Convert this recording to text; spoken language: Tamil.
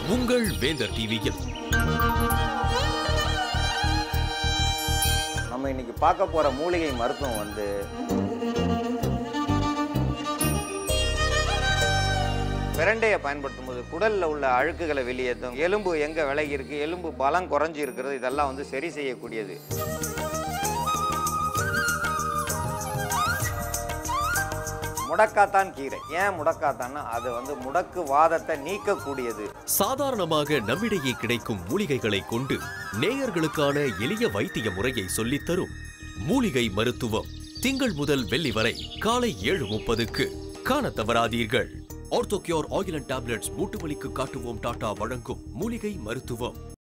உங்கள் வேந்தர் டிவியில் நம்ம இன்னைக்கு பார்க்க போற மூலிகை மருத்துவம் வந்து பிரண்டையை பயன்படுத்தும் போது குடல்ல உள்ள அழுக்குகளை வெளியேற்றும் எலும்பு எங்க விலகி இருக்கு எலும்பு பலம் குறைஞ்சி இருக்கிறது இதெல்லாம் வந்து சரி செய்யக்கூடியது முடக்காத்தான் கீரை ஏன் முடக்காத்தான்னா அது வந்து முடக்கு வாதத்தை நீக்கக்கூடியது சாதாரணமாக நம்மிடையே கிடைக்கும் மூலிகைகளை கொண்டு நேயர்களுக்கான எளிய வைத்திய முறையை சொல்லித் தரும் மூலிகை மருத்துவம் திங்கள் முதல் வெள்ளி வரை காலை ஏழு முப்பதுக்கு காணத் தவறாதீர்கள் ஆர்த்தோகியோர் ஆயில் அண்ட் டேப்லெட்ஸ் மூட்டு வலிக்கு காட்டுவோம் டாடா வழங்கும் மூலிகை மருத்துவம்